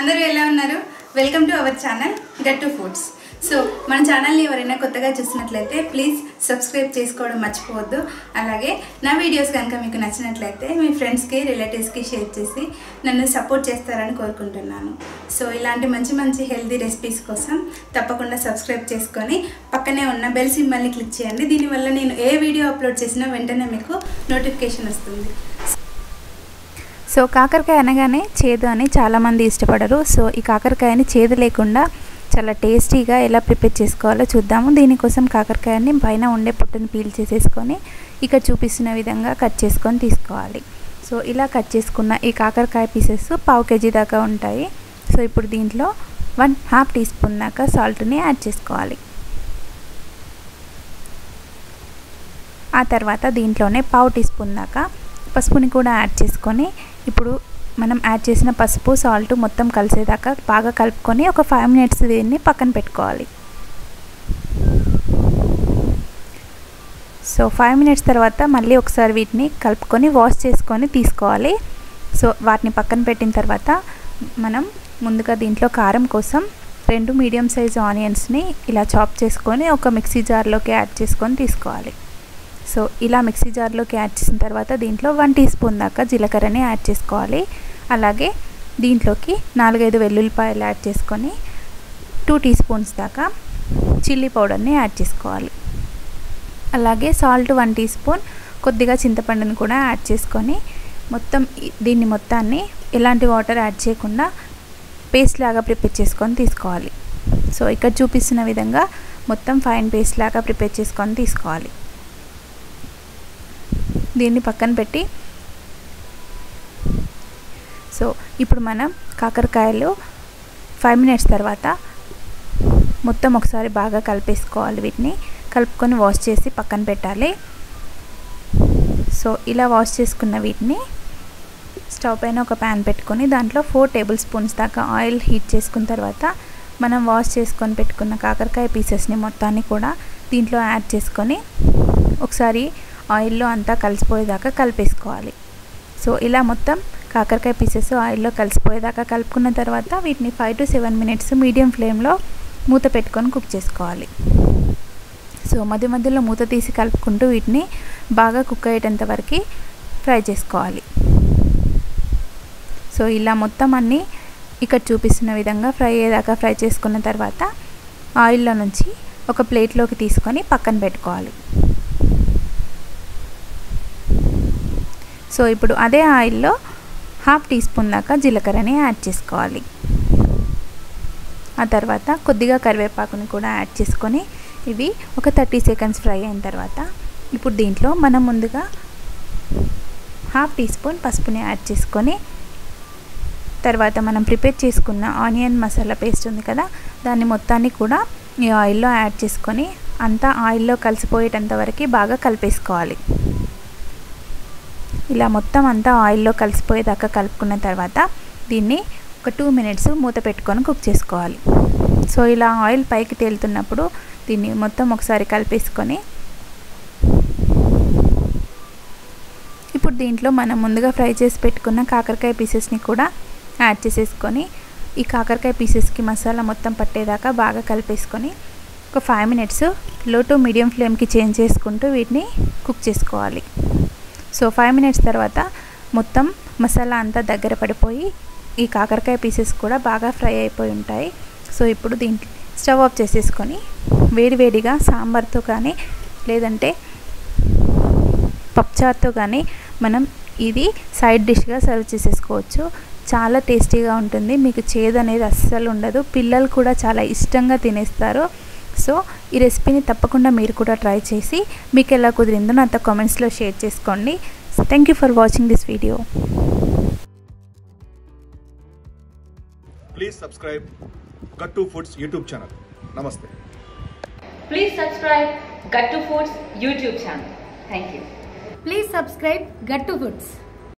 అందరూ ఎలా ఉన్నారు welcome to our channel Gattu foods so మన ఛానల్ని ఎవరైనా కొత్తగా చూసినట్లయితే ప్లీజ్ సబ్స్క్రైబ్ చేసుకోవడం మర్చిపోవద్దు అలాగే నా వీడియోస్ కనుక మీకు నచ్చినట్లయితే మీ ఫ్రెండ్స్కి రిలేటివ్స్కి షేర్ చేసి నన్ను సపోర్ట్ చేస్తారని కోరుకుంటున్నాను సో ఇలాంటి మంచి మంచి హెల్తీ రెసిపీస్ కోసం తప్పకుండా సబ్స్క్రైబ్ చేసుకొని పక్కనే ఉన్న బెల్ సింబల్ని క్లిక్ చేయండి దీనివల్ల నేను ఏ వీడియో అప్లోడ్ చేసినా వెంటనే మీకు నోటిఫికేషన్ వస్తుంది సో కాకరకాయ అనగానే చేదు అని చాలామంది ఇష్టపడరు సో ఈ కాకరకాయని చేదు లేకుండా చాలా టేస్టీగా ఎలా ప్రిపేర్ చేసుకోవాలో చూద్దాము దీనికోసం కాకరకాయని పైన ఉండే పొట్టుని పీల్ చేసేసుకొని ఇక్కడ చూపిస్తున్న విధంగా కట్ చేసుకొని తీసుకోవాలి సో ఇలా కట్ చేసుకున్న ఈ కాకరకాయ పీసెస్ పావు కేజీ దాకా ఉంటాయి సో ఇప్పుడు దీంట్లో వన్ హాఫ్ టీ స్పూన్ దాకా సాల్ట్ని యాడ్ చేసుకోవాలి ఆ తర్వాత దీంట్లోనే పావు టీ స్పూన్ దాకా పసుపుని కూడా యాడ్ చేసుకొని ఇప్పుడు మనం యాడ్ చేసిన పసుపు సాల్ట్ మొత్తం కలిసేదాకా బాగా కలుపుకొని ఒక ఫైవ్ మినిట్స్ దీన్ని పక్కన పెట్టుకోవాలి సో ఫైవ్ మినిట్స్ తర్వాత మళ్ళీ ఒకసారి వీటిని కలుపుకొని వాష్ చేసుకొని తీసుకోవాలి సో వాటిని పక్కన పెట్టిన తర్వాత మనం ముందుగా దీంట్లో కారం కోసం రెండు మీడియం సైజ్ ఆనియన్స్ని ఇలా చాప్ చేసుకొని ఒక మిక్సీ జార్లోకి యాడ్ చేసుకొని తీసుకోవాలి సో ఇలా మిక్సీ జార్లోకి యాడ్ చేసిన తర్వాత దీంట్లో వన్ టీ స్పూన్ దాకా జీలకర్రని యాడ్ చేసుకోవాలి అలాగే దీంట్లోకి నాలుగైదు వెల్లుల్లిపాయలు యాడ్ చేసుకొని టూ టీ స్పూన్స్ దాకా చిల్లీ పౌడర్ని యాడ్ చేసుకోవాలి అలాగే సాల్ట్ వన్ టీ స్పూన్ కొద్దిగా చింతపండుని కూడా యాడ్ చేసుకొని మొత్తం దీన్ని మొత్తాన్ని ఎలాంటి వాటర్ యాడ్ చేయకుండా పేస్ట్ లాగా ప్రిపేర్ చేసుకొని తీసుకోవాలి సో ఇక్కడ చూపిస్తున్న విధంగా మొత్తం ఫైన్ పేస్ట్ లాగా ప్రిపేర్ చేసుకొని తీసుకోవాలి దీన్ని పక్కన పెట్టి సో ఇప్పుడు మనం కాకరకాయలు ఫైవ్ మినిట్స్ తర్వాత మొత్తం ఒకసారి బాగా కలిపేసుకోవాలి వీటిని కలుపుకొని వాష్ చేసి పక్కన పెట్టాలి సో ఇలా వాష్ చేసుకున్న వీటిని స్టవ్ పైన ఒక ప్యాన్ పెట్టుకొని దాంట్లో ఫోర్ టేబుల్ స్పూన్స్ దాకా ఆయిల్ హీట్ చేసుకున్న తర్వాత మనం వాష్ చేసుకొని పెట్టుకున్న కాకరకాయ పీసెస్ని మొత్తాన్ని కూడా దీంట్లో యాడ్ చేసుకొని ఒకసారి ఆయిల్లో అంతా కలిసిపోయేదాకా కలిపేసుకోవాలి సో ఇలా మొత్తం కాకరకాయ పీసెస్ ఆయిల్లో కలిసిపోయేదాకా కలుపుకున్న తర్వాత వీటిని five to seven minutes medium ఫ్లేమ్లో మూత పెట్టుకొని కుక్ చేసుకోవాలి సో మధ్య మధ్యలో మూత తీసి కలుపుకుంటూ వీటిని బాగా కుక్ అయ్యేటంత వరకు ఫ్రై చేసుకోవాలి సో ఇలా మొత్తం అన్నీ ఇక్కడ చూపిస్తున్న విధంగా ఫ్రై అయ్యేదాకా ఫ్రై చేసుకున్న తర్వాత ఆయిల్లో నుంచి ఒక ప్లేట్లోకి తీసుకొని పక్కన పెట్టుకోవాలి సో ఇప్పుడు అదే ఆయిల్లో హాఫ్ టీ స్పూన్ దాకా జీలకర్రని యాడ్ చేసుకోవాలి ఆ తర్వాత కొద్దిగా కరివేపాకుని కూడా యాడ్ చేసుకొని ఇవి ఒక థర్టీ సెకండ్స్ ఫ్రై అయిన తర్వాత ఇప్పుడు దీంట్లో మనం ముందుగా హాఫ్ టీ స్పూన్ పసుపుని యాడ్ చేసుకొని తర్వాత మనం ప్రిపేర్ చేసుకున్న ఆనియన్ మసాలా పేస్ట్ ఉంది కదా దాన్ని మొత్తాన్ని కూడా ఈ ఆయిల్లో యాడ్ చేసుకొని అంతా ఆయిల్లో కలిసిపోయేటంత వరకు బాగా కలిపేసుకోవాలి ఇలా మొత్తం అంతా ఆయిల్లో కలిసిపోయేదాకా కలుపుకున్న తర్వాత దీన్ని ఒక టూ మినిట్స్ మూత పెట్టుకొని కుక్ చేసుకోవాలి సో ఇలా ఆయిల్ పైకి తేలుతున్నప్పుడు దీన్ని మొత్తం ఒకసారి కలిపేసుకొని ఇప్పుడు దీంట్లో మనం ముందుగా ఫ్రై చేసి పెట్టుకున్న కాకరకాయ పీసెస్ని కూడా యాడ్ చేసేసుకొని ఈ కాకరకాయ పీసెస్కి మసాలా మొత్తం పట్టేదాకా బాగా కలిపేసుకొని ఒక five minutes low to medium ఫ్లేమ్కి చేంజ్ చేసుకుంటూ వీటిని కుక్ చేసుకోవాలి సో ఫైవ్ మినిట్స్ తర్వాత మొత్తం మసాలా అంతా దగ్గర పడిపోయి ఈ కాకరకాయ పీసెస్ కూడా బాగా ఫ్రై అయిపోయి ఉంటాయి సో ఇప్పుడు దీంట్లో స్టవ్ ఆఫ్ చేసేసుకొని వేడివేడిగా సాంబార్తో కానీ లేదంటే పప్చార్తో కానీ మనం ఇది సైడ్ డిష్గా సర్వ్ చేసేసుకోవచ్చు చాలా టేస్టీగా ఉంటుంది మీకు చేదు అనేది అస్సలు ఉండదు పిల్లలు కూడా చాలా ఇష్టంగా తినేస్తారు సో ఈ రెసిపీని తప్పకుండా మీరు కూడా ట్రై చేసి మీకు ఎలా కుదిరిందో నాతో కామెంట్స్లో షేర్ చేసుకోండి thank you for watching this video please subscribe Gattu foods YouTube channel నమస్తే Please subscribe Gattu Foods YouTube channel. Thank you. Please subscribe Gattu Foods.